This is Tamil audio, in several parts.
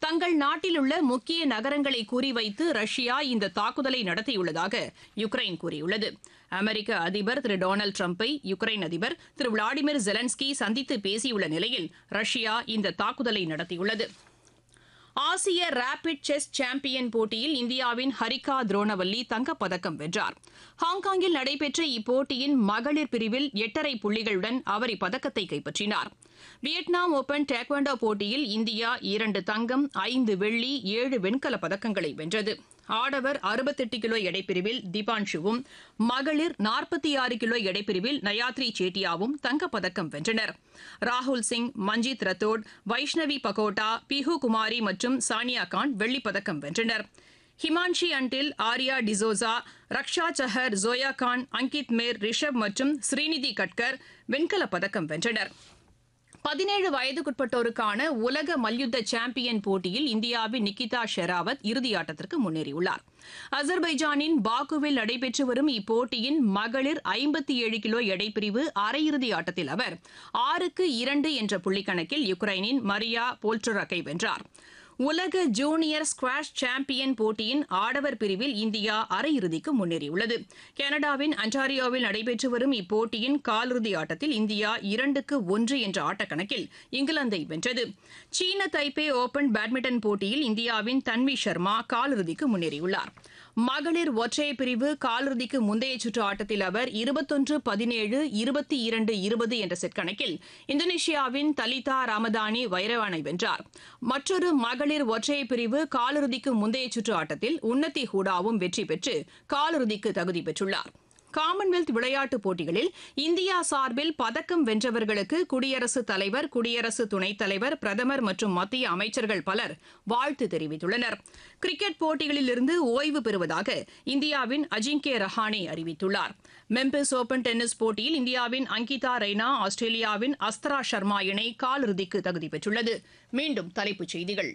தங்கள் நாட்டில் உள்ள முக்கிய நகரங்களை குறிவைத்து ரஷ்யா இந்த தாக்குதலை நடத்தியுள்ளதாக யுக்ரைன் கூறியுள்ளது அமெரிக்க அதிபர் திரு டொனால்டு டிரம்பை யுக்ரைன் அதிபர் திரு விளாடிமிர் ஜெலன்ஸ்கி சந்தித்து பேசியுள்ள நிலையில் ரஷ்யா இந்த தாக்குதலை நடத்தியுள்ளது ஆசிய ரேபிட் செஸ் சாம்பியன் போட்டியில் இந்தியாவின் ஹரிகா துரோணவல்லி தங்கப்பதக்கம் வென்றார் ஹாங்காங்கில் நடைபெற்ற இப்போட்டியின் மகளிர் பிரிவில் எட்டரை புள்ளிகளுடன் அவர் இப்பதக்கத்தை கைப்பற்றினார் வியட்நாம் ஓபன் டேக்வாண்டோ போட்டியில் இந்தியா இரண்டு தங்கம் ஐந்து வெள்ளி ஏழு வெண்கலப் பதக்கங்களை வென்றது ஆடவர் அறுபத்தெட்டு கிலோ எடைப்பிரிவில் தீபான்ஷுவும் மகளிர் நாற்பத்தி ஆறு கிலோ எடைப்பிரிவில் நயாத்ரி சேட்டியாவும் தங்கப்பதக்கம் வென்றனர் ராகுல் சிங் மஞ்சித் ரத்தோட் வைஷ்ணவி பகோட்டா பிஹு குமாரி மற்றும் சானியா கான் வெள்ளிப்பதக்கம் வென்றனர் ஹிமான்ஷி அன்டில் ஆர்யா டிசோசா ரக்ஷா சஹர் ஜோயா கான் அங்கித் மேர் ரிஷப் மற்றும் ஸ்ரீநிதி கட்கர் வெண்கலப் பதக்கம் வென்றனர் பதினேழு வயதுக்குட்பட்டோருக்கான உலக மல்யுத்த சாம்பியன் போட்டியில் இந்தியாவின் நிக்கிதா ஷெராவத் இறுதியாட்டத்திற்கு முன்னேறியுள்ளார் அசர்பைஜானின் பாக்குவில் நடைபெற்று வரும் இப்போட்டியின் மகளிர் ஐம்பத்தி ஏழு கிலோ எடைப்பிரிவு அரையிறுதி ஆட்டத்தில் அவர் ஆறுக்கு இரண்டு என்ற புள்ளிக்கணக்கில் யுக்ரைனின் மரியா போல்ட்ரக்கை வென்றார் உலக ஜூனியர் ஸ்குவாஷ் சாம்பியன் போட்டியின் ஆடவர் பிரிவில் இந்தியா அரையிறுதிக்கு முன்னேறியுள்ளது கனடாவின் அன்டாரியோவில் நடைபெற்று வரும் இப்போட்டியின் காலிறுதி ஆட்டத்தில் இந்தியா இரண்டுக்கு ஒன்று என்ற ஆட்டக்கணக்கில் இங்கிலாந்தை வென்றது சீன தைப்பே ஓபன் பேட்மிண்டன் போட்டியில் இந்தியாவின் தன்வி சர்மா காலிறுதிக்கு முன்னேறியுள்ளார் மகளிர் ஒற்றையர் பிரிவு காலிறுதிக்கு முந்தைய சுற்று ஆட்டத்தில் அவர் இருபத்தொன்று பதினேழு இருபத்தி இரண்டு இருபது என்ற செட் கணக்கில் இந்தோனேஷியாவின் தலிதா ராமதானி வைரவானை வென்றார் மற்றொரு மகளிர் ஒற்றையர் பிரிவு காலிறுதிக்கு முந்தைய சுற்று ஆட்டத்தில் உன்னதி ஹூடாவும் வெற்றி பெற்று காலிறுதிக்கு தகுதி பெற்றுள்ளார் காமன்வெல்த் விளையாட்டுப் போட்டிகளில் இந்தியா சார்பில் பதக்கம் வென்றவர்களுக்கு குடியரசுத் தலைவர் குடியரசு துணைத் தலைவர் பிரதமர் மற்றும் மத்திய அமைச்சர்கள் பலர் வாழ்த்து தெரிவித்துள்ளனர் கிரிக்கெட் போட்டிகளிலிருந்து ஓய்வு பெறுவதாக இந்தியாவின் அஜிங்கே ரஹானே அறிவித்துள்ளார் மெம்பிஸ் ஓபன் டென்னிஸ் போட்டியில் இந்தியாவின் அங்கிதா ரெய்னா ஆஸ்திரேலியாவின் அஸ்தரா சர்மா இணை காலிறுதிக்கு தகுதி பெற்றுள்ளது மீண்டும் தலைப்புச் செய்திகள்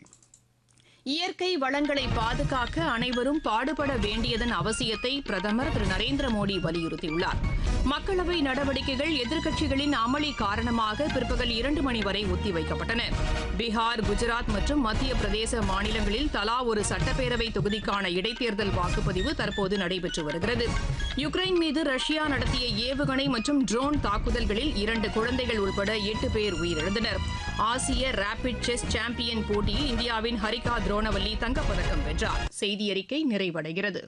இயற்கை வளங்களை பாதுகாக்க அனைவரும் பாடுபட வேண்டியதன் அவசியத்தை பிரதமர் திரு நரேந்திர மோடி வலியுறுத்தியுள்ளார் மக்களவை நடவடிக்கைகள் எதிர்க்கட்சிகளின் அமளி காரணமாக பிற்பகல் இரண்டு மணி வரை ஒத்திவைக்கப்பட்டன பீகார் குஜராத் மற்றும் மத்திய பிரதேச மாநிலங்களில் தலா ஒரு சட்டப்பேரவை தொகுதிக்கான இடைத்தேர்தல் வாக்குப்பதிவு தற்போது நடைபெற்று வருகிறது யுக்ரைன் மீது ரஷ்யா நடத்திய ஏவுகணை மற்றும் ட்ரோன் தாக்குதல்களில் இரண்டு குழந்தைகள் உட்பட எட்டு பேர் உயிரிழந்தனர் ஆசிய ரேபிட் செஸ் சாம்பியன் போட்டியில் இந்தியாவின் ஹரிகா துரோணவல்லி தங்கப்பதக்கம் வென்றார் செய்தி அறிக்கை நிறைவடைகிறது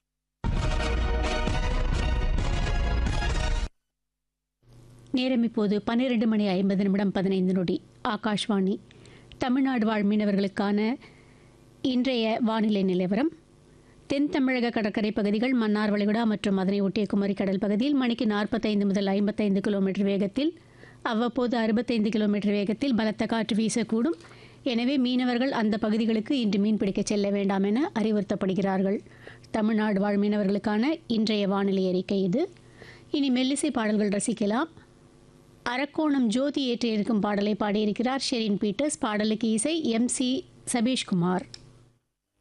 நேரம் இப்போது பன்னிரண்டு மணி ஐம்பது நிமிடம் பதினைந்து நொடி ஆகாஷ்வாணி தமிழ்நாடு வாழ் மீனவர்களுக்கான இன்றைய வானிலை நிலவரம் தென் தமிழக கடற்கரை பகுதிகள் மன்னார் வளைகுடா மற்றும் அதனை ஒட்டிய குமரி கடல் பகுதியில் மணிக்கு நாற்பத்தைந்து முதல் ஐம்பத்தைந்து கிலோமீட்டர் வேகத்தில் அவ்வப்போது அறுபத்தைந்து கிலோமீட்டர் வேகத்தில் பலத்த காற்று வீசக்கூடும் எனவே மீனவர்கள் அந்த பகுதிகளுக்கு இன்று மீன் பிடிக்கச் செல்ல வேண்டாம் என அறிவுறுத்தப்படுகிறார்கள் தமிழ்நாடு வாழ் மீனவர்களுக்கான இன்றைய வானிலை அறிக்கை இது இனி மெல்லிசை பாடல்கள் ரசிக்கலாம் அரக்கோணம் ஜோதி ஏற்றியிருக்கும் பாடலை பாடியிருக்கிறார் ஷெரின் பீட்டர்ஸ் பாடலுக்கு இசை எம் சி சபீஷ்குமார்